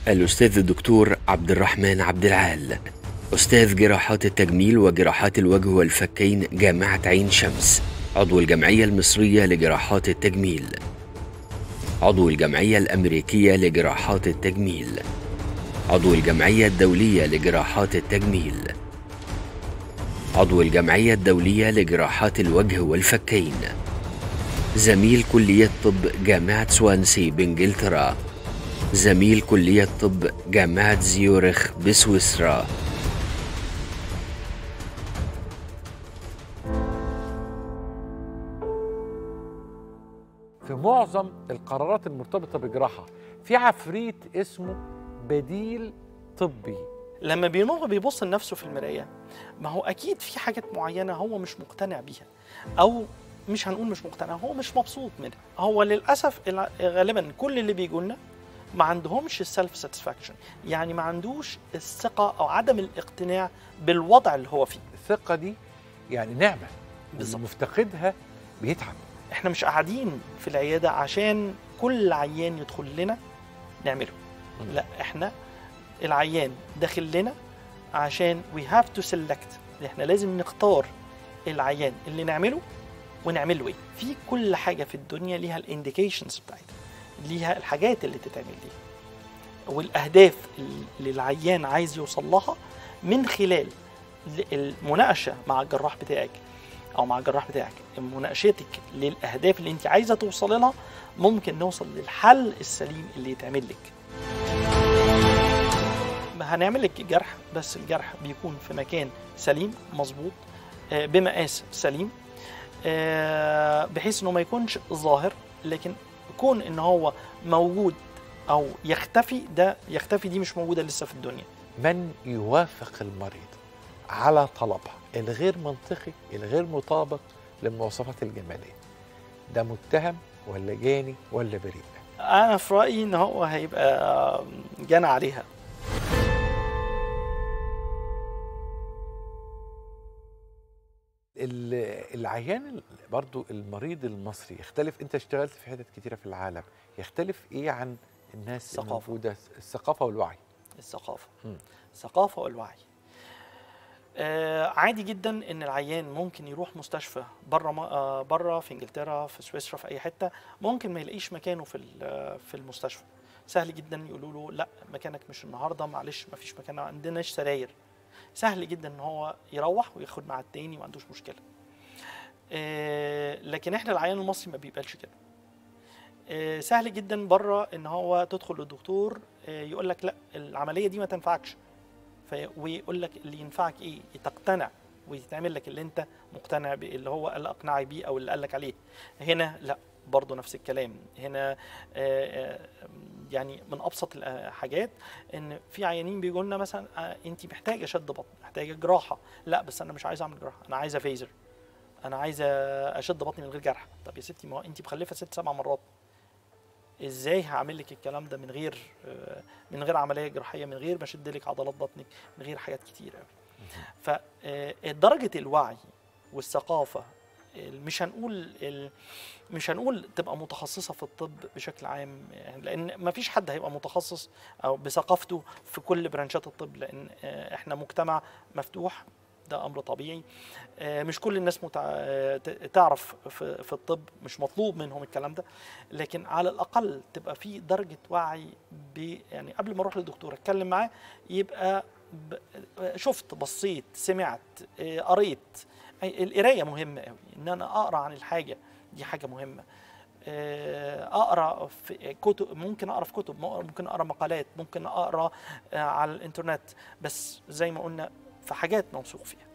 الأستاذ الدكتور عبد الرحمن عبد العال أستاذ جراحات التجميل وجراحات الوجه والفكين جامعة عين شمس عضو الجمعية المصرية لجراحات التجميل عضو الجمعية الأمريكية لجراحات التجميل عضو الجمعية الدولية لجراحات التجميل عضو الجمعية الدولية لجراحات الوجه والفكين زميل كلية طب جامعة سوانسي بإنجلترا زميل كلية طب جامعة زيورخ بسويسرا في معظم القرارات المرتبطه بجراحه في عفريت اسمه بديل طبي لما بيمر بيبص لنفسه في المرايه ما هو اكيد في حاجات معينه هو مش مقتنع بيها او مش هنقول مش مقتنع هو مش مبسوط منها هو للاسف الع- غالبا كل اللي بيجوا لنا ما عندهمش السلف ساتسفاكشن يعني ما عندوش الثقه او عدم الاقتناع بالوضع اللي هو فيه الثقه دي يعني نعمه بالظبط. واللي مفتقدها بيتعب احنا مش قاعدين في العياده عشان كل عيان يدخل لنا نعمله مم. لا احنا العيان داخل لنا عشان we have to select احنا لازم نختار العيان اللي نعمله ونعمل له ايه في كل حاجه في الدنيا ليها الانديكيشنز بتاعتها ليها الحاجات اللي تتعمل دي والاهداف اللي العيان عايز يوصل لها من خلال المناقشه مع الجراح بتاعك او مع الجراح بتاعك مناقشتك للاهداف اللي انت عايزه توصلي لها ممكن نوصل للحل السليم اللي يتعمل لك هنعمل لك جرح بس الجرح بيكون في مكان سليم مظبوط آه، بمقاس سليم آه، بحيث انه ما يكونش ظاهر لكن يكون ان هو موجود او يختفي ده يختفي دي مش موجوده لسه في الدنيا من يوافق المريض على طلبها الغير منطقي الغير مطابق للمواصفات الجماليه ده متهم ولا جاني ولا بريء انا في رايي ان هو هيبقى جنى عليها ال- العيان ال- برضو المريض المصري يختلف انت اشتغلت في حتت كتيره في العالم يختلف ايه عن الناس الثقافة. الموجوده الثقافه والوعي الثقافه مم. الثقافه والوعي آه عادي جدا ان العيان ممكن يروح مستشفى بره آه بره في انجلترا في سويسرا في اي حته ممكن ما يلاقيش مكانه في ال- في المستشفى سهل جدا يقولوا له لا مكانك مش النهارده معلش ما فيش مكان ما عندناش سراير سهل جدا ان هو يروح وياخد مع التاني ما عندوش مشكله آه لكن احنا العيان المصري ما بيقبلش كده آه سهل جدا بره ان هو تدخل للدكتور آه يقول لك لا العمليه دي ما تنفعكش في ويقول لك اللي ينفعك ايه تقتنع ويتعمل لك اللي انت مقتنع بيه اللي هو قال اقنعي بيه او اللي قال لك عليه هنا لا برضه نفس الكلام هنا آه، آه، يعني من ابسط الحاجات ان في عيانين بيجوا لنا مثلا آه، انت محتاجه شد بطن محتاجه جراحه لا بس انا مش عايزه اعمل جراحه انا عايزه فيزر انا عايزه اشد بطني من غير جرح طب يا ستي ما هو انت مخلفه ست سبع مرات ازاي هعمل لك الكلام ده من غير آه، من غير عمليه جراحيه من غير ما اشد لك عضلات بطنك من غير حاجات كتير قوي فدرجه الوعي والثقافه ال- مش هنقول ال- مش هنقول تبقى متخصصه في الطب بشكل عام يعني لان ما فيش حد هيبقى متخصص او بثقافته في كل برانشات الطب لان آه، احنا مجتمع مفتوح ده امر طبيعي آه، مش كل الناس متع... آه، ت- تعرف في في الطب مش مطلوب منهم الكلام ده لكن على الاقل تبقى في درجه وعي ب... يعني قبل ما اروح للدكتور اتكلم معاه يبقى ب... شفت بصيت سمعت آه، قريت أي- القرايه مهمه قوي ان انا اقرا عن الحاجه دي حاجه مهمه آه، اقرا في كتب ممكن اقرا في كتب ممكن اقرا مقالات ممكن اقرا آه، على الانترنت بس زي ما قلنا في حاجات موثوق فيها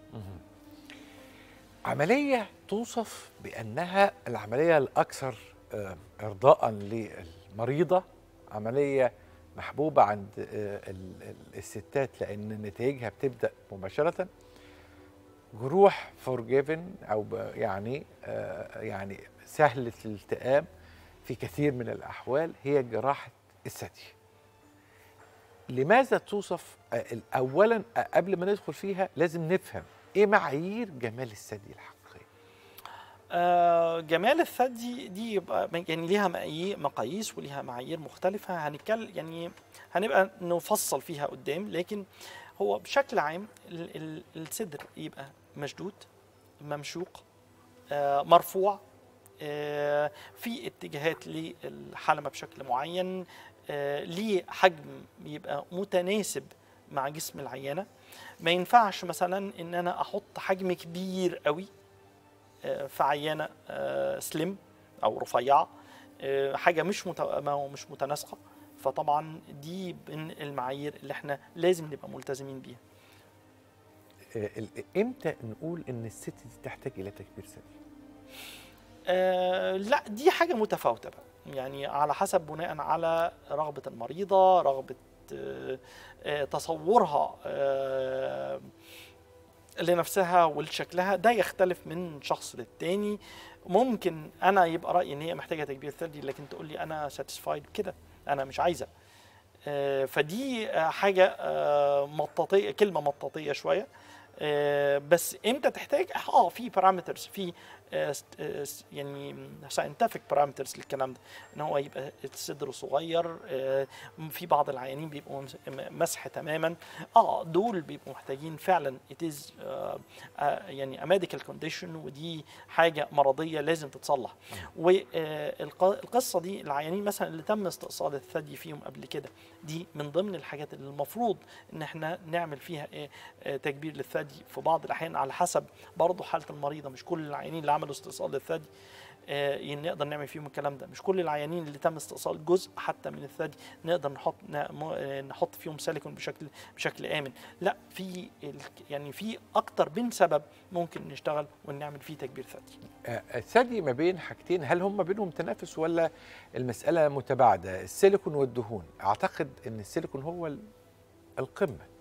عمليه توصف بانها العمليه الاكثر آه، ارضاء للمريضه عمليه محبوبه عند آه، ال- ال- الستات لان نتائجها بتبدا مباشره جروح فورجيفن او ب- يعني آه، يعني سهله الالتئام في كثير من الاحوال هي جراحه الثدي لماذا توصف آه، اولا آه، قبل ما ندخل فيها لازم نفهم ايه معايير جمال الثدي الحقيقيه آه، جمال الثدي دي يبقى يعني ليها مقايي- مقاييس وليها معايير مختلفة هنتكلم يعني هنبقى نفصل فيها قدام لكن هو بشكل عام ال- ال- الصدر يبقى مشدود ممشوق آه، مرفوع آه، في اتجاهات للحلمة بشكل معين آه، ليه حجم يبقى متناسب مع جسم العيانة ما ينفعش مثلا ان انا احط حجم كبير قوي آه، في عيانه آه، سليم او رفيعه آه، حاجه مش مت... ما هو مش متناسقه فطبعا دي من المعايير اللي احنا لازم نبقى ملتزمين بيها آه، ال- امتى نقول ان الست دي تحتاج الى تكبير ثدي آه لا دي حاجه متفاوته بقى يعني على حسب بناء على رغبه المريضه رغبه آه آه تصورها آه لنفسها ولشكلها ده يختلف من شخص للتاني ممكن انا يبقى رايي ان هي محتاجه تكبير ثدي لكن تقول لي انا ساتيسفايد كده انا مش عايزه آه، فدي آه، حاجه آه، مطاطيه كلمه مطاطيه شويه آه، بس امتى تحتاج اه في بارامترز في آه، ست- آه، س- يعني ساينتفك بارامترز للكلام ده ان هو يبقى الصدر صغير آه، في بعض العيانين بيبقوا مس- م- مسح تماما اه دول بيبقوا محتاجين فعلا it is آه، آه، يعني a medical condition ودي حاجه مرضيه لازم تتصلح والقصه دي العيانين مثلا اللي تم استئصال الثدي فيهم قبل كده دي من ضمن الحاجات اللي المفروض ان احنا نعمل فيها إيه آه، تكبير للثدي في بعض الاحيان على حسب برضه حاله المريضه مش كل العيانين اللي عملوا استئصال للثدي آه، ين- نقدر نعمل فيهم الكلام ده مش كل العيانين اللي تم استئصال جزء حتى من الثدي نقدر نحط ن- م- آه، نحط فيهم سيليكون بشكل بشكل امن لا في ال- يعني في اكتر من سبب ممكن نشتغل ونعمل فيه تكبير ثدي آه، الثدي ما بين حاجتين هل هم بينهم تنافس ولا المساله متباعده السيليكون والدهون اعتقد ان السيليكون هو ال- القمه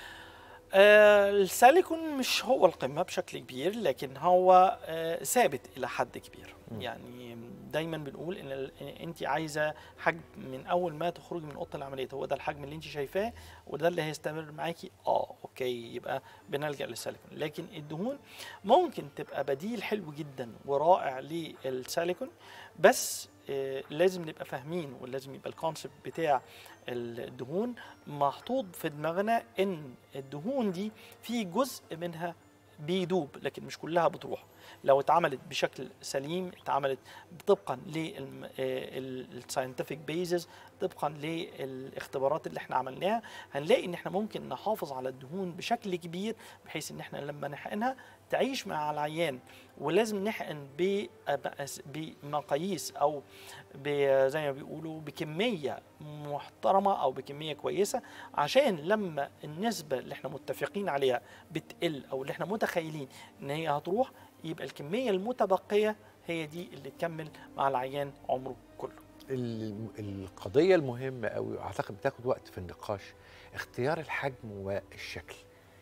آه، السيليكون مش هو القمة بشكل كبير لكن هو آه، ثابت إلى حد كبير مم. يعني دايما بنقول ان ال- إن انت عايزه حجم من اول ما تخرجي من اوضه العمليات هو ده الحجم اللي انت شايفاه وده اللي هيستمر معاكي اه اوكي يبقى بنلجا للسيليكون لكن الدهون ممكن تبقى بديل حلو جدا ورائع للسيليكون بس آه، لازم نبقى فاهمين ولازم يبقى الكونسبت بتاع الدهون محطوط في دماغنا ان الدهون دي في جزء منها بيدوب لكن مش كلها بتروح لو اتعملت بشكل سليم اتعملت طبقا للساينتفك بيزز طبقا للاختبارات اللي احنا عملناها هنلاقي ان احنا ممكن نحافظ على الدهون بشكل كبير بحيث ان احنا لما نحقنها تعيش مع العيان ولازم نحقن بمقاس- بمقاييس او ب- زي ما بيقولوا بكميه محترمه او بكميه كويسه عشان لما النسبه اللي احنا متفقين عليها بتقل او اللي احنا متخيلين ان هي هتروح يبقى الكميه المتبقيه هي دي اللي تكمل مع العيان عمره كله ال- القضيه المهمه قوي اعتقد بتاخد وقت في النقاش اختيار الحجم والشكل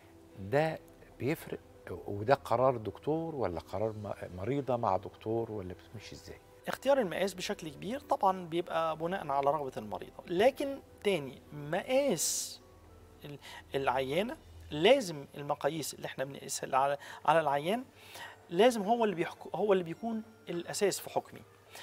ده بيفرق وده قرار دكتور ولا قرار م- مريضه مع دكتور ولا بتمشي ازاي اختيار المقاس بشكل كبير طبعا بيبقى بناء على رغبه المريضه لكن تاني مقاس ال- العيانه لازم المقاييس اللي احنا بنقيسها على على العيان لازم هو اللي بيحكو هو اللي بيكون الاساس في حكمي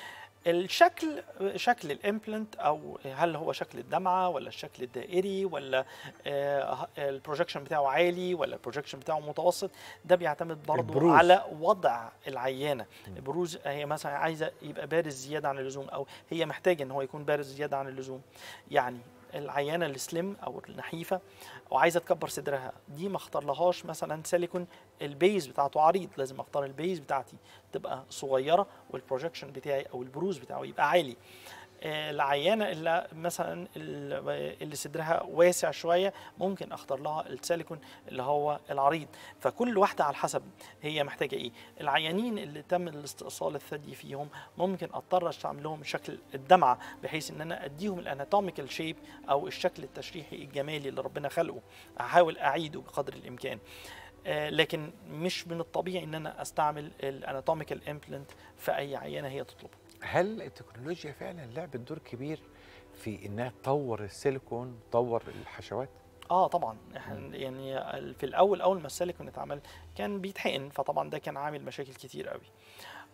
الشكل شكل الامبلنت او هل هو شكل الدمعه ولا الشكل الدائري ولا آه، البروجكشن بتاعه عالي ولا البروجكشن بتاعه متوسط ده بيعتمد برضه البروز. على وضع العيانه البروز هي مثلا عايزه يبقى بارز زياده عن اللزوم او هي محتاجه ان هو يكون بارز زياده عن اللزوم يعني العيانه السليم او النحيفه وعايزه تكبر صدرها دي ما اختارلهاش مثلا سيليكون البيز بتاعته عريض لازم اختار البيز بتاعتي تبقى صغيره والبروجكشن بتاعي او البروز بتاعه يبقى عالي آه، العيانه اللي مثلا ال- اللي صدرها واسع شويه ممكن اختار لها السيليكون اللي هو العريض فكل واحده على حسب هي محتاجه ايه العيانين اللي تم الاستئصال الثدي فيهم ممكن اضطر استعمل لهم شكل الدمعه بحيث ان انا اديهم الاناتوميكال شيب او الشكل التشريحي الجمالي اللي ربنا خلقه احاول اعيده بقدر الامكان آه، لكن مش من الطبيعي ان انا استعمل الاناتوميكال امبلنت في اي عيانه هي تطلبه هل التكنولوجيا فعلا لعبت دور كبير في انها تطور السيليكون تطور الحشوات اه طبعا احنا يعني ال- في الاول اول ما السيليكون اتعمل كان بيتحقن فطبعا ده كان عامل مشاكل كتير قوي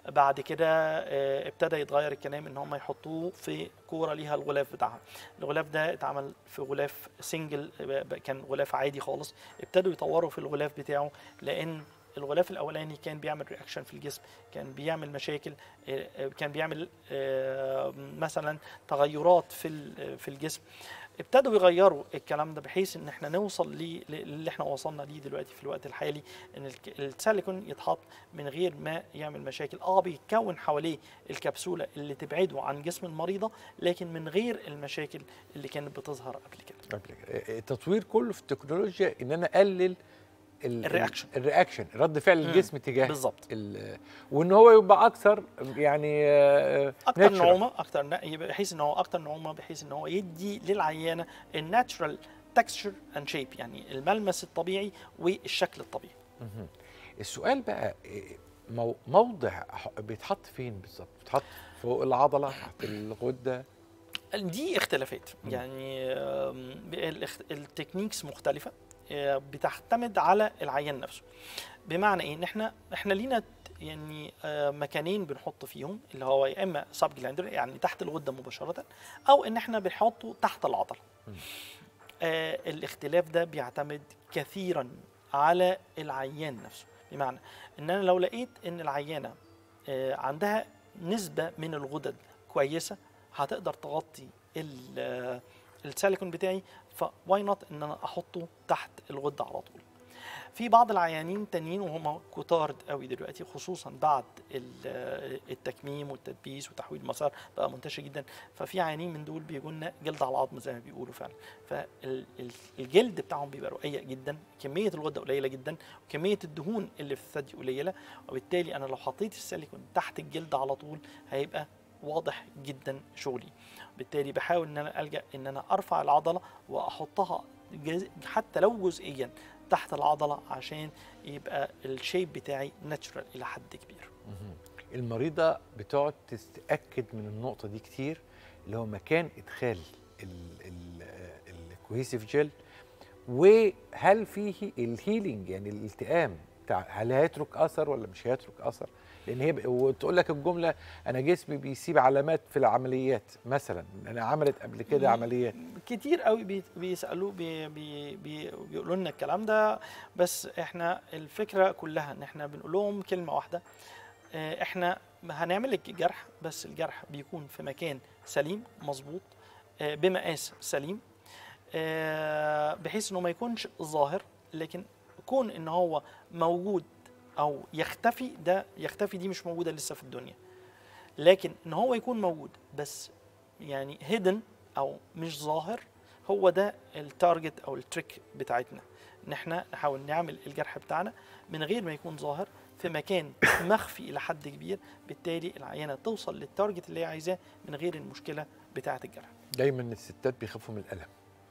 بعد كده آه، ابتدى يتغير الكلام ان هم يحطوه في كوره ليها الغلاف بتاعها الغلاف ده اتعمل في غلاف سنجل آه، ب- كان غلاف عادي خالص ابتدوا يطوروا في الغلاف بتاعه لان الغلاف الاولاني كان بيعمل رياكشن في الجسم كان بيعمل مشاكل آه، آه، كان بيعمل آه، مثلا تغيرات في ال- في الجسم ابتدوا يغيروا الكلام ده بحيث ان احنا نوصل ليه- اللي احنا وصلنا ليه دلوقتي في الوقت الحالي ان الك- السيليكون يتحط من غير ما يعمل مشاكل اه بيتكون حواليه الكبسوله اللي تبعده عن جسم المريضه لكن من غير المشاكل اللي كانت بتظهر قبل كده قبل كده. التطوير كله في التكنولوجيا ان انا اقلل ال- الرياكشن. الرياكشن رد فعل مم. الجسم تجاه بالظبط ال- وان هو يبقى اكثر يعني آه، اكتر natural. نعومه اكتر ن- يبقى بحيث ان هو اكتر نعومه بحيث ان هو يدي للعيانه الناتشرال تكستشر اند شيب يعني الملمس الطبيعي والشكل الطبيعي مهم. السؤال بقى إيه، مو- موضع أح- بيتحط فين بالظبط بيتحط فوق العضله تحت الغده دي اختلافات مم. يعني آم، الاخت- التكنيكس مختلفه آه، بتعتمد على العيان نفسه بمعنى ايه ان احنا احنا لينا ت- يعني آه، مكانين بنحط فيهم اللي هو يا اما سب جلاندر يعني تحت الغده مباشره او ان احنا بنحطه تحت العضله مم. آه الاختلاف ده بيعتمد كثيرا على العيان نفسه بمعنى ان انا لو لقيت ان العيانه آه عندها نسبه من الغدد كويسه هتقدر تغطي ال- آه، السيليكون بتاعي فواي نوت ان انا احطه تحت الغده على طول في بعض العيانين تانيين وهم كتار قوي دلوقتي خصوصا بعد ال- التكميم والتدبيس وتحويل المسار بقى منتشر جدا ففي عيانين من دول بيجوا لنا جلد على العظم زي ما بيقولوا فعلا فالجلد بتاعهم بيبقى رقيق جدا كميه الغده قليله جدا وكميه الدهون اللي في الثدي قليله وبالتالي انا لو حطيت السيليكون تحت الجلد على طول هيبقى واضح جدا شغلي بالتالي بحاول ان انا الجا ان انا ارفع العضله واحطها جز- حتى لو جزئيا تحت العضله عشان يبقى الشيب بتاعي ناتشرال الى حد كبير مهم. المريضه بتقعد تتاكد من النقطه دي كتير اللي هو مكان ادخال الكوهيسيف جيل وهل فيه الهيلينج يعني الالتئام بتاع هل هيترك اثر ولا مش هيترك اثر لان هي ب- وتقول لك الجمله انا جسمي بيسيب علامات في العمليات مثلا انا عملت قبل كده مم. عمليات كتير قوي بي- بيسالوه بي بي بي بيقولوا لنا الكلام ده بس احنا الفكره كلها ان احنا بنقول لهم كلمه واحده اه، احنا هنعمل لك جرح بس الجرح بيكون في مكان سليم مظبوط اه، بمقاس سليم اه، بحيث انه ما يكونش ظاهر لكن كون ان هو موجود او يختفي ده يختفي دي مش موجوده لسه في الدنيا لكن ان هو يكون موجود بس يعني هيدن او مش ظاهر هو ده التارجت او التريك بتاعتنا ان احنا نحاول نعمل الجرح بتاعنا من غير ما يكون ظاهر في مكان مخفي الى حد كبير بالتالي العيانه توصل للتارجت اللي هي عايزاه من غير المشكله بتاعه الجرح دايما الستات بيخافوا من الالم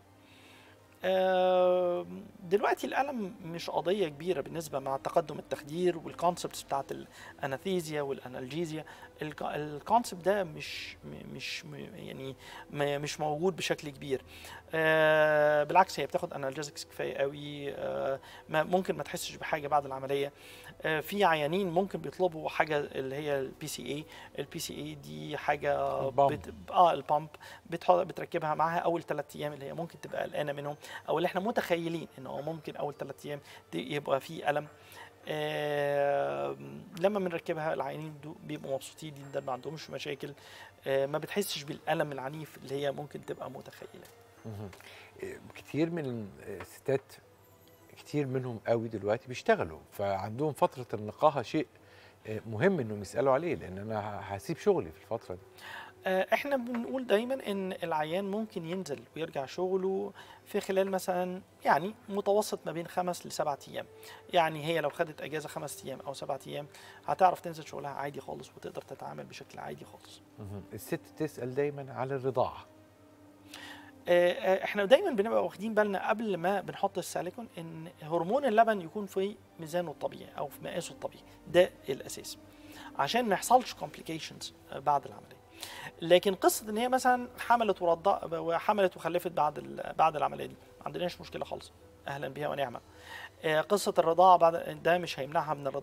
آه، دلوقتي الالم مش قضيه كبيره بالنسبه مع تقدم التخدير والكونسبتس بتاعت الاناثيزيا والانالجيزيا الكونسبت ده مش م- مش م- يعني م- مش موجود بشكل كبير آه، بالعكس هي بتاخد انالجيزكس كفايه قوي آه، ما ممكن ما تحسش بحاجه بعد العمليه آه، في عيانين ممكن بيطلبوا حاجه اللي هي البي سي اي البي سي اي دي حاجه البامب. بت... اه البامب بتحط بتركبها معاها اول ثلاث ايام اللي هي ممكن تبقى قلقانه منهم او اللي احنا متخيلين ان هو ممكن اول ثلاث ايام دي يبقى في الم آه لما بنركبها العيانين دو- بيبقوا مبسوطين جدا ما عندهمش مشاكل آه ما بتحسش بالالم العنيف اللي هي ممكن تبقى متخيله مهم. إيه، كتير من الستات كتير منهم قوي دلوقتي بيشتغلوا فعندهم فترة النقاهة شيء إيه، مهم انهم يسألوا عليه لان انا ه- هسيب شغلي في الفترة دي آه، احنا بنقول دايما ان العيان ممكن ينزل ويرجع شغله في خلال مثلا يعني متوسط ما بين خمس لسبعة ايام يعني هي لو خدت اجازه خمس ايام او سبعة ايام هتعرف تنزل شغلها عادي خالص وتقدر تتعامل بشكل عادي خالص مهم. الست تسأل دايما على الرضاعة آه، آه، احنا دايما بنبقى واخدين بالنا قبل ما بنحط السيليكون ان هرمون اللبن يكون في ميزانه الطبيعي او في مقاسه الطبيعي ده الاساس عشان ما يحصلش كومبليكيشنز بعد العمليه لكن قصه ان هي مثلا حملت ورضع وحملت وخلفت بعد ال- بعد العمليه دي ما عندناش مشكله خالص اهلا بها ونعمه آه، قصه الرضاعه بعد ده مش هيمنعها من الرضاعه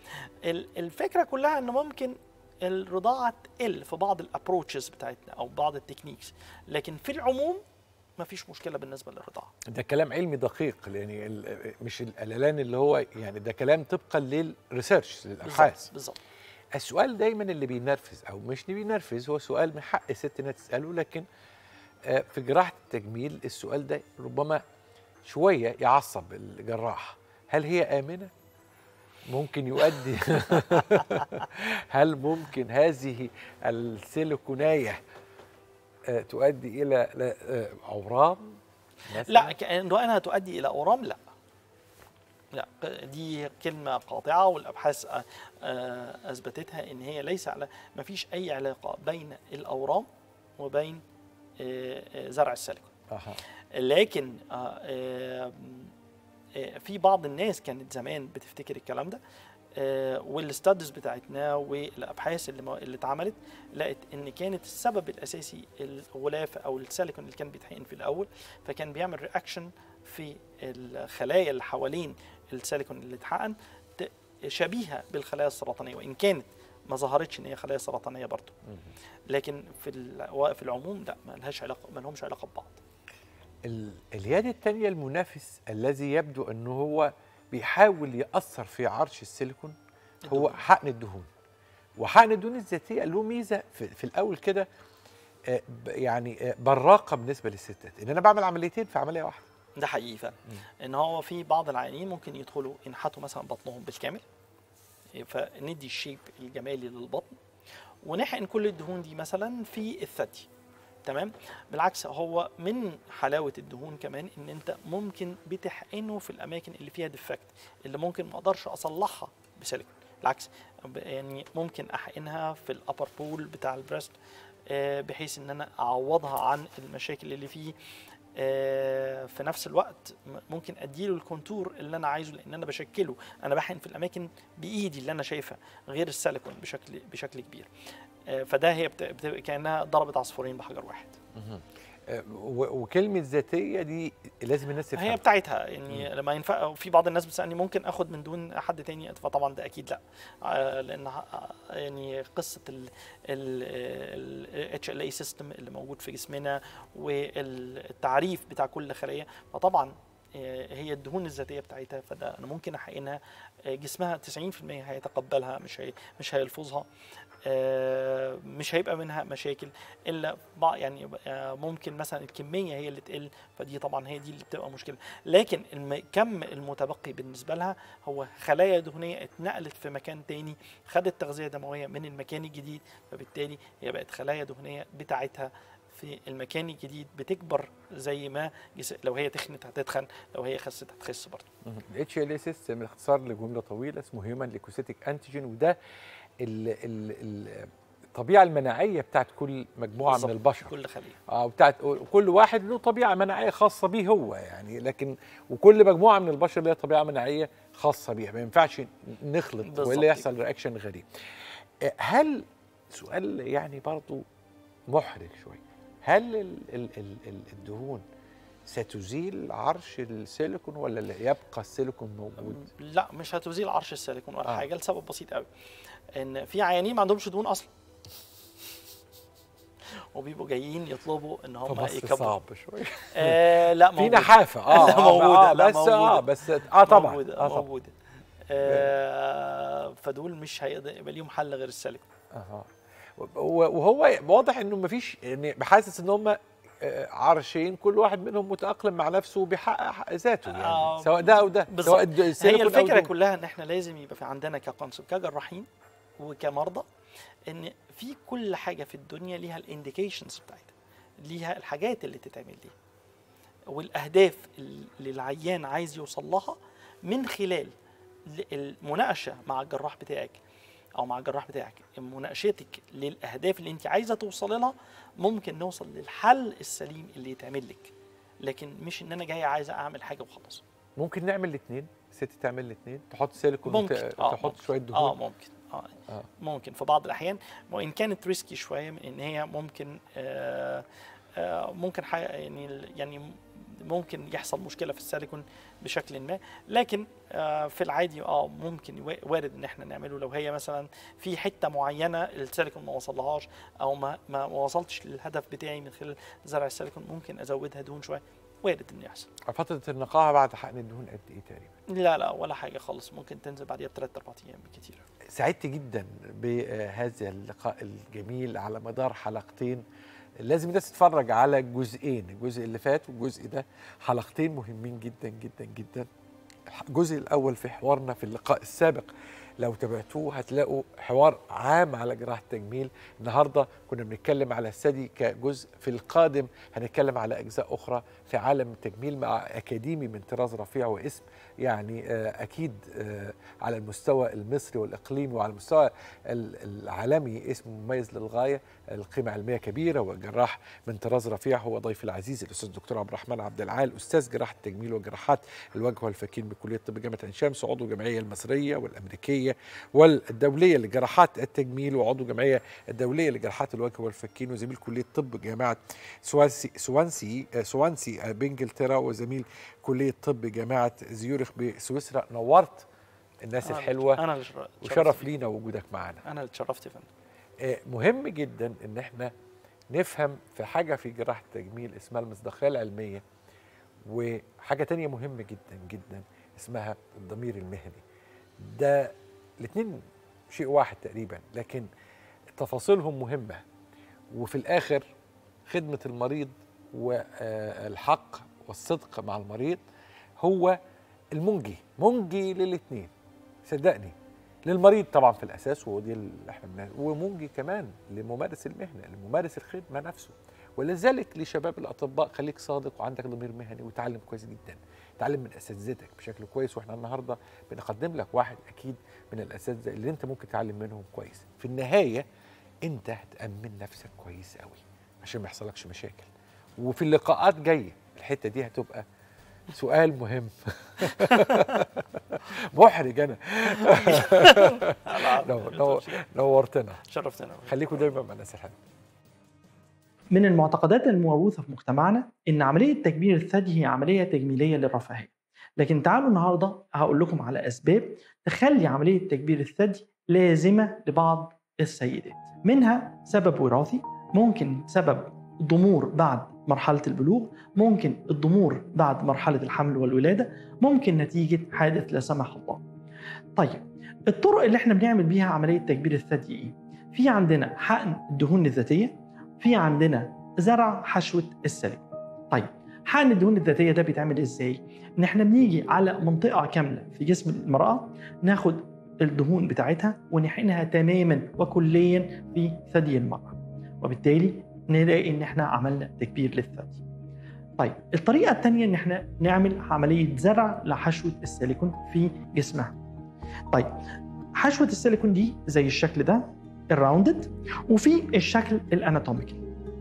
ال- الفكره كلها ان ممكن الرضاعه تقل في بعض الابروتشز بتاعتنا او بعض التكنيكس لكن في العموم ما فيش مشكله بالنسبه للرضاعه ده كلام علمي دقيق يعني ال- مش الاعلان اللي هو يعني ده كلام طبقا للريسيرش للابحاث بالظبط بالظبط السؤال دايما اللي بينرفز او مش اللي بينرفز هو سؤال من حق الست انها تساله لكن آه، في جراحه التجميل السؤال ده ربما شويه يعصب الجراح هل هي امنه ممكن يؤدي هل ممكن هذه السيليكونايه آه، تؤدي الى لا- آه، اورام مثلاً؟ لا كأنه أنها تؤدي إلى أورام لا لا دي كلمة قاطعة والأبحاث آه، آه، أثبتتها إن هي ليس على ما فيش أي علاقة بين الأورام وبين آه، آه، زرع السيليكون أها. لكن آه، آه، آه، في بعض الناس كانت زمان بتفتكر الكلام ده آه، والستادز بتاعتنا والابحاث اللي ما- اللي اتعملت لقت ان كانت السبب الاساسي الغلاف او السيليكون اللي كان بيتحقن في الاول فكان بيعمل رياكشن في الخلايا اللي حوالين السيليكون اللي اتحقن ت- شبيهه بالخلايا السرطانيه وان كانت ما ظهرتش ان هي خلايا سرطانيه برضه لكن في ال- في العموم لا ما لهاش علاقه ما لهمش علاقه ببعض ال- اليد التانية المنافس الذي يبدو أنه هو بيحاول يأثر في عرش السيليكون هو الدهون. حقن الدهون وحقن الدهون الذاتية له ميزة في, في الأول كده آه، ب- يعني آه، براقة بالنسبة للستات إن أنا بعمل عمليتين في عملية واحدة ده حقيقي فعلا ان هو في بعض العيانين ممكن يدخلوا ينحتوا مثلا بطنهم بالكامل فندي الشيب الجمالي للبطن ونحقن كل الدهون دي مثلا في الثدي تمام بالعكس هو من حلاوه الدهون كمان ان انت ممكن بتحقنه في الاماكن اللي فيها ديفكت اللي ممكن ما اقدرش اصلحها بسيليكون بالعكس ب- يعني ممكن احقنها في الابر بول بتاع البريست آه، بحيث ان انا اعوضها عن المشاكل اللي فيه آه، في نفس الوقت م- ممكن اديله الكونتور اللي انا عايزه لان انا بشكله انا بحقن في الاماكن بايدي اللي انا شايفها غير السيليكون بشكل بشكل كبير آه، فده هي بت- بت- كانها ضربت عصفورين بحجر واحد آه، و- وكلمة ذاتية دي لازم الناس هي تفهمها بتاعتها يعني لما ينفع في بعض الناس بتسالني ممكن اخد من دون حد تاني فطبعا ده اكيد لا آه، لان ه- يعني قصه ال اتش ال اي سيستم اللي موجود في جسمنا والتعريف بتاع كل خليه فطبعا آه، هي الدهون الذاتيه بتاعتها فده انا ممكن احقنها آه، جسمها 90% هيتقبلها مش هي مش هيلفظها آه، مش هيبقى منها مشاكل الا بعض يعني آه، ممكن مثلا الكميه هي اللي تقل فدي طبعا هي دي اللي بتبقى مشكله لكن الكم المتبقي بالنسبه لها هو خلايا دهنيه اتنقلت في مكان تاني خدت تغذيه دمويه من المكان الجديد فبالتالي هي بقت خلايا دهنيه بتاعتها في المكان الجديد بتكبر زي ما جس- لو هي تخنت هتتخن لو هي خست هتخس برضه اتش ال اس سيستم اختصار لجمله طويله اسمه هيومن ليكوسيتيك انتيجين وده ال ال ال الطبيعه المناعيه بتاعت كل مجموعه بالظبط، من البشر كل خليه اه بتاعت كل واحد له طبيعه مناعيه خاصه بيه هو يعني لكن وكل مجموعه من البشر لها طبيعه مناعيه خاصه بيها ما ينفعش نخلط بالظبط والا يحصل رياكشن غريب آه، هل سؤال يعني برضو محرج شويه هل ال ال ال ال الدهون ستزيل عرش السيليكون ولا لا يبقى السيليكون موجود لا مش هتزيل عرش السيليكون ولا آه. آه. حاجه لسبب بسيط قوي ان في عيانين ما عندهمش دهون اصلا وبيبقوا جايين يطلبوا ان هم فمصر يكبروا صعب شويه آه لا في موجودة. نحافه اه لا آه، موجودة، آه لا بس موجودة. اه بس اه طبعا موجودة اه طبعا موجودة آه فدول مش هيقدر يبقى ليهم حل غير السيليكون اها وهو واضح انه مفيش يعني بحاسس ان هم آه، عرشين كل واحد منهم متاقلم مع نفسه وبيحقق حق ذاته يعني آه، سواء ده او ده بالظبط. سواء الد- هي السيليكون أو الفكره الدهون. كلها ان احنا لازم يبقى في عندنا ككونسبت كجراحين وكمرضى ان في كل حاجه في الدنيا ليها الانديكيشنز بتاعتها ليها الحاجات اللي تتعمل دي والاهداف اللي العيان عايز يوصل لها من خلال ل- المناقشه مع الجراح بتاعك او مع الجراح بتاعك مناقشتك للاهداف اللي انت عايزه توصل لها ممكن نوصل للحل السليم اللي يتعمل لك لكن مش ان انا جاي عايز اعمل حاجه وخلاص ممكن نعمل الاثنين ست تعمل الاثنين تحط سيليكون ممكن وت- آه تحط ممكن. شويه دهون اه ممكن آه. آه. آه. ممكن في بعض الاحيان وان كانت ريسكي شويه من ان هي ممكن آه آه ممكن حاجة يعني ال- يعني ممكن يحصل مشكله في السيليكون بشكل ما لكن آه، في العادي اه ممكن وا- وارد ان احنا نعمله لو هي مثلا في حته معينه السيليكون ما وصلهاش او ما ما ما وصلتش للهدف بتاعي من خلال زرع السيليكون ممكن ازودها دهون شويه وارد انه يحصل فتره النقاهه بعد حقن الدهون قد ايه تقريبا لا لا ولا حاجه خالص ممكن تنزل بعديها بثلاث اربع ايام بالكتير سعدت جدا بهذا اللقاء الجميل على مدار حلقتين لازم الناس تتفرج على جزئين الجزء اللي فات والجزء ده حلقتين مهمين جدا جدا جدا الجزء الاول في حوارنا في اللقاء السابق لو تابعتوه هتلاقوا حوار عام على جراحه التجميل النهارده كنا بنتكلم على الثدي كجزء في القادم هنتكلم على اجزاء اخرى في عالم التجميل مع اكاديمي من طراز رفيع واسم يعني آه، اكيد آه، على المستوى المصري والاقليمي وعلى المستوى ال- العالمي اسمه مميز للغايه القيمه علميه كبيره وجراح من طراز رفيع هو ضيفي العزيز الاستاذ الدكتور عبد الرحمن عبد العال استاذ جراحه التجميل وجراحات الوجه والفكين بكليه طب جامعه عين شمس وعضو الجمعيه المصريه والامريكيه والدوليه لجراحات التجميل وعضو الجمعيه الدوليه لجراحات الوجه والفكين وزميل كليه طب جامعه سوانسي سوانسي آه، سوانسي آه، بانجلترا وزميل كليه طب جامعه زيورخ بسويسرا نورت الناس أنا- الحلوه انا اللي شر- وشرف اتشرفت لينا وجودك معانا انا اللي اتشرفت يا فندم آه، مهم جدا ان احنا نفهم في حاجه في جراحه التجميل اسمها المصداقيه العلميه وحاجه تانية مهمه جدا جدا اسمها الضمير المهني ده الاثنين شيء واحد تقريبا لكن تفاصيلهم مهمه وفي الاخر خدمه المريض والحق والصدق مع المريض هو المنجي منجي للاثنين صدقني للمريض طبعا في الاساس ودي اللي احنا بنعمل ومنجي كمان لممارس المهنه لممارس الخدمه نفسه ولذلك لشباب الاطباء خليك صادق وعندك ضمير مهني وتعلم كويس جدا تعلم من اساتذتك بشكل كويس واحنا النهارده بنقدم لك واحد اكيد من الاساتذه اللي انت ممكن تتعلم منهم كويس في النهايه انت هتامن نفسك كويس قوي عشان ما يحصلكش مشاكل وفي اللقاءات جايه الحته دي هتبقى سؤال مهم محرج انا نو- نو- نورتنا شرفتنا خليكم دايما مع الناس الحلوه من المعتقدات الموروثة في مجتمعنا إن عملية تكبير الثدي هي عملية تجميلية للرفاهية. لكن تعالوا النهاردة هقول لكم على أسباب تخلي عملية تكبير الثدي لازمة لبعض السيدات. منها سبب وراثي، ممكن سبب ضمور بعد مرحلة البلوغ، ممكن الضمور بعد مرحلة الحمل والولادة، ممكن نتيجة حادث لا سمح الله. طيب الطرق اللي احنا بنعمل بيها عملية تكبير الثدي ايه؟ في عندنا حقن الدهون الذاتية، في عندنا زرع حشوة السلك طيب حقن الدهون الذاتية ده بيتعمل ازاي؟ ان احنا بنيجي على منطقة كاملة في جسم المرأة ناخد الدهون بتاعتها ونحقنها تماما وكليا في ثدي المرأة وبالتالي نلاقي ان احنا عملنا تكبير للثدي طيب الطريقة الثانية ان احنا نعمل عملية زرع لحشوة السيليكون في جسمها طيب حشوة السيليكون دي زي الشكل ده الراوندد وفي الشكل الاناتوميكال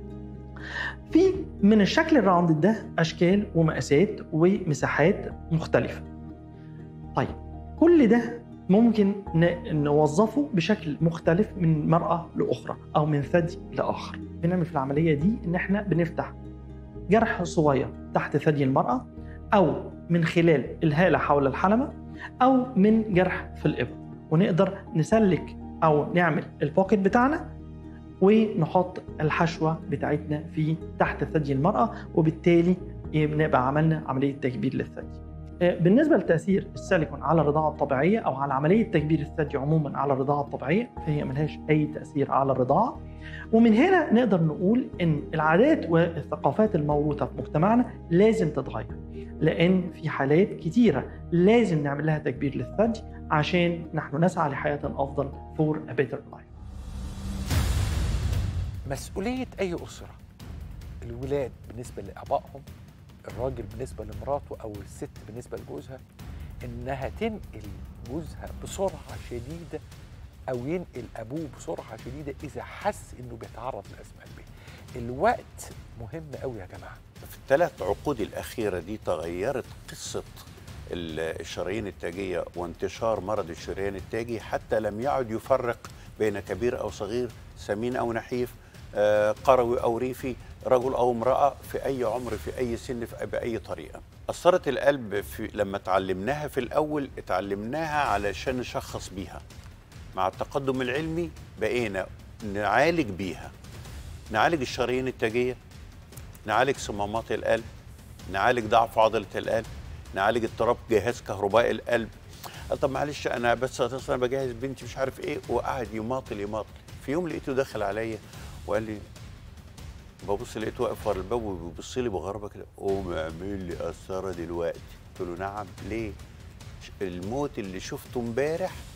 في من الشكل الراوندد ده اشكال ومقاسات ومساحات مختلفه طيب كل ده ممكن ن- نوظفه بشكل مختلف من مرأة لأخرى أو من ثدي لآخر بنعمل في العملية دي إن إحنا بنفتح جرح صغير تحت ثدي المرأة أو من خلال الهالة حول الحلمة أو من جرح في الإبر ونقدر نسلك أو نعمل البوكيت بتاعنا ونحط الحشوة بتاعتنا في تحت ثدي المرأة وبالتالي بنبقى عملنا عملية تكبير للثدي آه، بالنسبة لتأثير السيليكون على الرضاعة الطبيعية أو على عملية تكبير الثدي عموما على الرضاعة الطبيعية فهي ملهاش أي تأثير على الرضاعة ومن هنا نقدر نقول إن العادات والثقافات الموروثة في مجتمعنا لازم تتغير لأن في حالات كتيرة لازم نعمل لها تكبير للثدي عشان نحن نسعى لحياة أفضل for a better life مسؤوليه اي اسره الولاد بالنسبه لابائهم الراجل بالنسبه لمراته او الست بالنسبه لجوزها انها تنقل جوزها بسرعه شديده او ينقل ابوه بسرعه شديده اذا حس انه بيتعرض لازمه قلبيه الوقت مهم قوي يا جماعه في الثلاث عقود الأخيرة دي تغيرت قصة ال- الشرايين التاجية وانتشار مرض الشريان التاجي حتى لم يعد يفرق بين كبير أو صغير سمين أو نحيف آه، قروي أو ريفي رجل او امراه في اي عمر في اي سن في باي طريقه قسطره القلب في لما اتعلمناها في الاول اتعلمناها علشان نشخص بيها مع التقدم العلمي بقينا نعالج بيها نعالج الشرايين التاجيه نعالج صمامات القلب نعالج ضعف عضله القلب نعالج اضطراب جهاز كهربائي القلب قال طب معلش انا بس انا بجهز بنتي مش عارف ايه وقعد يماطل يماطل في يوم لقيته دخل عليا وقال لي ببص لقيته واقف ورا الباب وبيبص لي بغرابه كده قوم اعمل لي قسطره دلوقتي قلت له نعم ليه الموت اللي شفته امبارح